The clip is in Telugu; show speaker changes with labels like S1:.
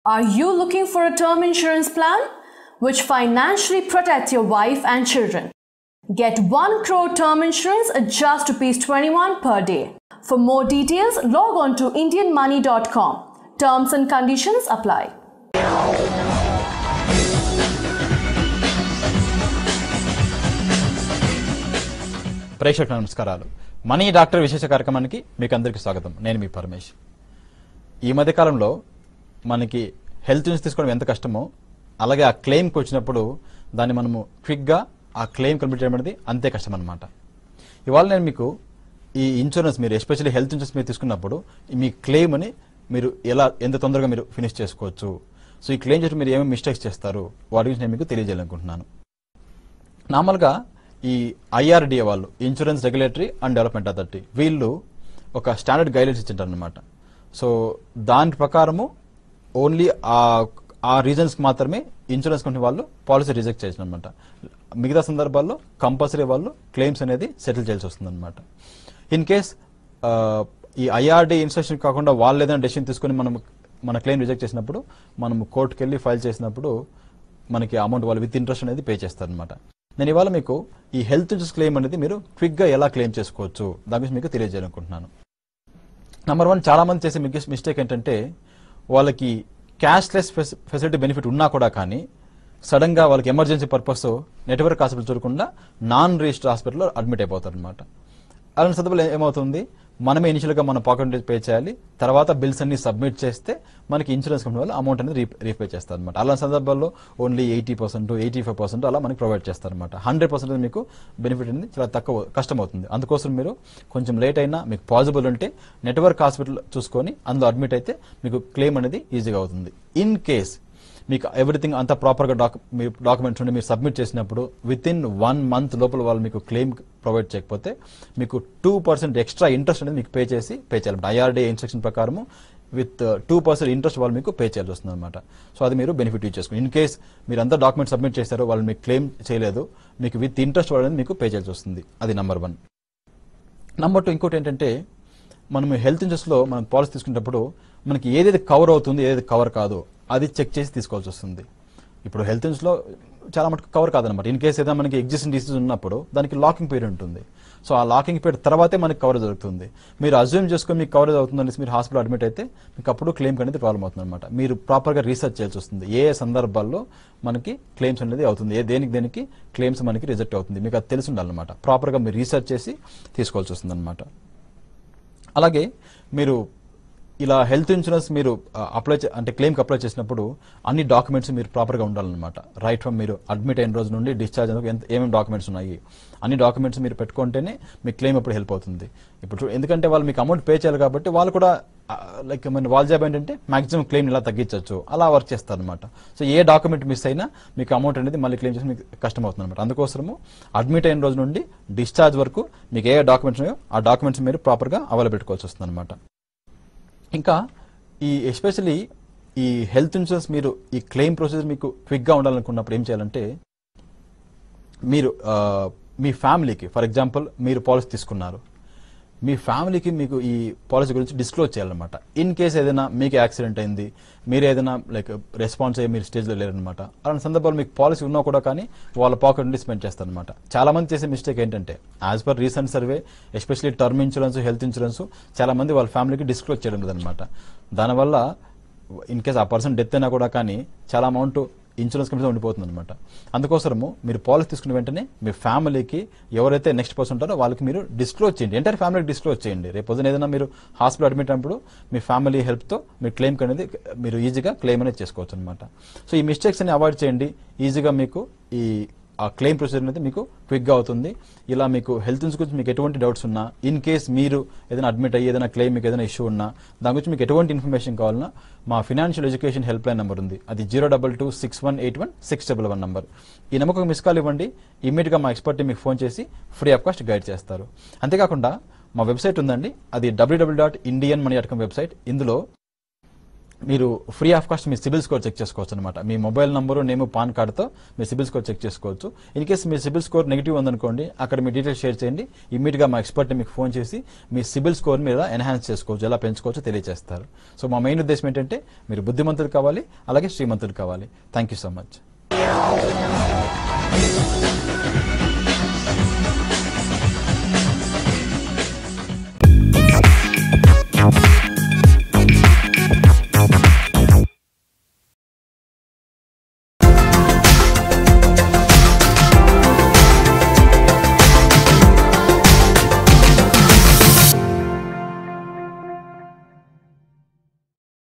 S1: Are you looking for a term insurance plan which financially protects your wife and children? Get 1 crore term insurance at just rupees 21 per day. For more details, log on to indianmoney.com. Terms and conditions apply.
S2: ప్రేక్షకుల నమస్కారాలు మనీ డాక్టర్ విశేష కార్యక్రమానికి మీకు అందరికీ స్వాగతం నేను మీ పరమేష్ ఈ మధ్య కాలంలో మనకి హెల్త్ ఇన్సూరెన్స్ తీసుకోవడం ఎంత కష్టమో అలాగే ఆ క్లెయిమ్కి వచ్చినప్పుడు దాన్ని మనము క్విక్గా ఆ క్లెయిమ్ కంప్లీట్ చేయడం అనేది అంతే కష్టం అనమాట ఇవాళ నేను మీకు ఈ ఇన్సూరెన్స్ మీరు ఎస్పెషల్లీ హెల్త్ ఇన్సూరెన్స్ మీరు తీసుకున్నప్పుడు మీ క్లెయిమ్ని మీరు ఎలా ఎంత తొందరగా మీరు ఫినిష్ చేసుకోవచ్చు సో ఈ క్లెయిమ్ చేసి మీరు ఏమేమి మిస్టేక్స్ చేస్తారు వాటి గురించి నేను మీకు తెలియజేయాలనుకుంటున్నాను నార్మల్గా ఈ ఐఆర్డిఏ వాళ్ళు insurance regulatory and development authority వీళ్ళు ఒక స్టాండర్డ్ గైడ్లైన్స్ ఇచ్చింటారు అనమాట సో దాని ప్రకారము ఓన్లీ ఆ ఆ రీజన్స్కి మాత్రమే ఇన్సూరెన్స్ కంపెనీ వాళ్ళు పాలసీ రిజెక్ట్ చేసిన అనమాట మిగతా సందర్భాల్లో కంపల్సరీ వాళ్ళు క్లెయిమ్స్ అనేది సెటిల్ చేయాల్సి వస్తుంది అనమాట ఇన్ కేస్ ఈ ఐఆర్డి ఇన్స్ట్రక్షన్ కాకుండా వాళ్ళు ఏదైనా డెసిషన్ తీసుకొని మనం మన క్లెయిమ్ రిజెక్ట్ చేసినప్పుడు మనం కోర్టుకి వెళ్ళి ఫైల్ చేసినప్పుడు మనకి అమౌంట్ వాళ్ళు విత్ ఇంట్రెస్ట్ అనేది పే చేస్తారనమాట నేను ఇవాళ మీకు ఈ హెల్త్ ఇన్సూరెన్స్ క్లెయిమ్ అనేది మీరు క్విక్గా ఎలా క్లెయిమ్ చేసుకోవచ్చు దాని గురించి మీకు తెలియజేయాలనుకుంటున్నాను నెంబర్ వన్ చాలా మంది చేసే బిగ్గెస్ట్ మిస్టేక్ ఏంటంటే వాళ్ళకి క్యాష్లెస్ ఫెసిలిటీ బెనిఫిట్ ఉన్నా కూడా కానీ సడన్ గా వాళ్ళకి ఎమర్జెన్సీ పర్పస్ నెట్వర్క్ హాస్పిటల్ చూడకుండా నాన్ రిజిస్టర్ హాస్పిటల్లో అడ్మిట్ అయిపోతారు అనమాట అలాంటి సందర్భంలో ఏమవుతుంది మనమే ఇనిషియల్ గా మన పాకెట్ నుంచి పే చేయాలి తర్వాత బిల్స్ అన్ని సబ్మిట్ చేస్తే మనకి ఇన్సూరెన్స్ కంపెనీ వాళ్ళు అమౌంట్ అనేది రీపే చేస్తారు అనమాట అలాంటి సందర్భాల్లో only eighty percent eighty five percent అలా మనకి ప్రొవైడ్ చేస్తారు అనమాట హండ్రెడ్ పర్సెంట్ మీకు బెనిఫిట్ అనేది చాలా తక్కువ కష్టం అవుతుంది అందుకోసం మీరు కొంచెం లేట్ అయినా మీకు పాసిబుల్ ఉంటే నెట్వర్క్ హాస్పిటల్ చూసుకొని అందులో అడ్మిట్ అయితే మీకు క్లెయిమ్ అనేది ఈజీగా అవుతుంది ఇన్ కేస్ మీకు ఎవ్రీథింగ్ అంతా ప్రాపర్గా డాక్ మీ డాక్యుమెంట్స్ ఉండి మీరు సబ్మిట్ చేసినప్పుడు విత్ ఇన్ వన్ మంత్ లోపల వాళ్ళు మీకు క్లెయిమ్ ప్రొవైడ్ చేయకపోతే మీకు టూ పర్సెంట్ ఎక్స్ట్రా ఇంట్రెస్ట్ అనేది మీకు పే చేసి పే చేయాలి ఐఆర్డీ ఇన్స్ట్రక్షన్ ప్రకారము విత్ టూ పర్సెంట్ ఇంట్రెస్ట్ వాళ్ళు మీకు పే చేయాల్సి వస్తుంది అనమాట సో అది మీరు బెనిఫిట్ యూజ్ చేసుకోండి ఇన్ కేస్ మీరు అంతా డాక్యుమెంట్ సబ్మిట్ చేశారు వాళ్ళు మీకు క్లెయిమ్ చేయలేదు మీకు విత్ ఇంట్రెస్ట్ అనేది మీకు పే చేయాల్సి వస్తుంది అది నెంబర్ వన్ నంబర్ టూ ఇంకోటి ఏంటంటే మనం హెల్త్ ఇన్సూరెన్స్లో మనం పాలసీ తీసుకునేటప్పుడు మనకి ఏదైతే కవర్ అవుతుంది ఏదైతే కవర్ కాదు అది చెక్ చేసి తీసుకోవాల్సి వస్తుంది ఇప్పుడు హెల్త్ ఇన్సూరెన్స్లో చాలా మటుకు కవర్ కాదనమాట ఇన్ కేసు ఏదైనా మనకి ఎగ్జిస్టింగ్ డిసీజ్ ఉన్నప్పుడు దానికి లాకింగ్ పీరియడ్ ఉంటుంది సో ఆ లాకింగ్ పీరియడ్ తర్వాతే మనకి కవరేజ్ దొరుకుతుంది మీరు అజ్యూమ్ చేసుకొని మీకు కవరేజ్ అవుతుందని మీరు హాస్పిటల్ అడ్మిట్ అయితే మీకు అప్పుడు క్లెయిమ్ అనేది ప్రాబ్లం అవుతుంది అనమాట మీరు ప్రాపర్గా రీసెర్చ్ చేయాల్సి వస్తుంది ఏ ఏ సందర్భాల్లో మనకి క్లెయిమ్స్ అనేది అవుతుంది ఏ దేనికి దేనికి క్లెయిమ్స్ మనకి రిజెక్ట్ అవుతుంది మీకు అది తెలిసి ఉండాలన్నమాట ప్రాపర్గా మీరు రీసెర్చ్ చేసి తీసుకోవాల్సి వస్తుంది అనమాట అలాగే మీరు ఇలా హెల్త్ ఇన్సూరెన్స్ మీరు అప్లై అంటే క్లెయిమ్కి అప్లై చేసినప్పుడు అన్ని డాక్యుమెంట్స్ మీరు ప్రాపర్గా ఉండాలన్నమాట రైట్ ఫ్రమ్ మీరు అడ్మిట్ అయిన రోజు నుండి డిశ్చార్జ్ అయిన ఎంత ఏమేమి డాక్యుమెంట్స్ ఉన్నాయి అన్ని డాక్యుమెంట్స్ మీరు పెట్టుకుంటేనే మీ క్లెయిమ్ అప్పుడు హెల్ప్ అవుతుంది ఇప్పుడు చూ- ఎందుకంటే వాళ్ళు మీకు అమౌంట్ పే చేయాలి కాబట్టి వాళ్ళు కూడా లైక్ మన వాళ్ళ జాబ్ ఏంటంటే మాక్సిమం క్లెయిమ్ ఇలా తగ్గించవచ్చు అలా వర్క్ చేస్తారనమాట సో ఏ డాక్యుమెంట్ మిస్ అయినా మీకు అమౌంట్ అనేది మళ్ళీ క్లెయిమ్ చేసి మీకు కష్టం అవుతుంది అనమాట అందుకోసము అడ్మిట్ అయిన రోజు నుండి డిశ్చార్జ్ వరకు మీకు ఏ డాక్యుమెంట్స్ ఉన్నాయో ఆ డాక్యుమెంట్స్ మీరు ప్రాపర్గా అవైలబుల్ పెట్టుకోవాల్సి వస్తుంది అనమాట ఇంకా ఈ ఎస్పెషలీ ఈ హెల్త్ ఇన్సూరెన్స్ మీరు ఈ క్లెయిమ్ ప్రొసీజర్ మీకు క్విక్గా ఉండాలనుకున్నప్పుడు ఏం చేయాలంటే మీరు ఆ, మీ ఫ్యామిలీకి ఫర్ ఎగ్జాంపుల్ మీరు పాలసీ తీసుకున్నారు మీ ఫ్యామిలీకి మీకు ఈ పాలసీ గురించి డిస్క్లోజ్ చేయాలన్నమాట ఇన్ కేస్ ఏదైనా మీకు యాక్సిడెంట్ అయింది మీరు ఏదైనా లైక్ రెస్పాన్స్ అయ్యి మీరు స్టేజ్లో లేరనమాట అలాంటి సందర్భాలు మీకు పాలసీ ఉన్నా కూడా కానీ వాళ్ళ పాకెట్ నుండి స్పెండ్ చేస్తారనమాట చాలా మంది చేసే మిస్టేక్ ఏంటంటే as per recent survey especially term insurance health insurance చాలా మంది వాళ్ళ ఫ్యామిలీకి డిస్క్లోజ్ చేయడం లేదనమాట దానివల్ల ఇన్ కేస్ ఆ పర్సన్ డెత్ అయినా కూడా కానీ చాలా అమౌంట్ ఇన్సూరెన్స్ కంపెనీ ఉండిపోతుంది అనమాట అందుకోసము మీరు పాలసీ తీసుకున్న వెంటనే మీ ఫ్యామిలీకి ఎవరైతే నెక్స్ట్ పర్సన్ ఉంటారో వాళ్ళకి మీరు డిస్క్లోజ్ చేయండి ఎంటైర్ ఫ్యామిలీకి డిస్క్లోజ్ చేయండి రేపు పొద్దున ఏదైనా మీరు హాస్పిటల్ అడ్మిట్ అయినప్పుడు మీ ఫ్యామిలీ హెల్ప్తో మీ క్లెయిమ్ అనేది మీరు ఈజీగా క్లెయిమ్ అనేది చేసుకోవచ్చు అనమాట సో ఈ మిస్టేక్స్ అన్ని అవాయిడ్ చేయండి ఈజీగా మీకు ఈ ఆ క్లెయిమ్ ప్రొసీజర్ అనేది మీకు క్విక్గా అవుతుంది ఇలా మీకు హెల్త్ ఇన్సూరెన్స్ గురించి మీకు ఎటువంటి డౌట్స్ ఉన్నా ఇన్ కేస్ మీరు ఏదైనా అడ్మిట్ అయ్యి ఏదైనా క్లెయిమ్ మీకు ఏదైనా ఇష్యూ ఉన్నా దాని గురించి మీకు ఎటువంటి ఇన్ఫర్మేషన్ కావాలన్నా మా financial education help line number ఉంది అది zero double two six one eight one six double one number ఈ నెంబర్కి మిస్ కాల్ ఇవ్వండి ఇమీడియట్గా మా ఎక్స్పర్ట్ మీకు ఫోన్ చేసి ఫ్రీ ఆఫ్ కాస్ట్ గైడ్ చేస్తారు అంతేకాకుండా మా వెబ్సైట్ ఉందండి అది WWW dot Indian money dot com website ఇందులో మీరు ఫ్రీ ఆఫ్ కాస్ట్ మీ సిబిల్ స్కోర్ చెక్ చేసుకోవచ్చు అనమాట మీ మొబైల్ నంబరు నేమ్ పాన్ కార్డ్తో మీ సిబిల్ స్కోర్ చెక్ చేసుకోవచ్చు ఇన్ కేసు మీ సిబిల్ స్కోర్ నెగిటివ్ ఉందనుకోండి అక్కడ మీ డీటెయిల్స్ షేర్ చేయండి ఇమీడియట్గా మా ఎక్స్పర్ట్ మీకు ఫోన్ చేసి మీ సిబిల్ స్కోర్ మీద ఎన్హాన్స్ చేసుకోవచ్చు ఎలా పెంచుకోవచ్చో తెలియజేస్తారు సో మా మెయిన్ ఉద్దేశం ఏంటంటే మీరు బుద్ధిమంతులు కావాలి అలాగే శ్రీమంతులు కావాలి థ్యాంక్ యూ సో మచ్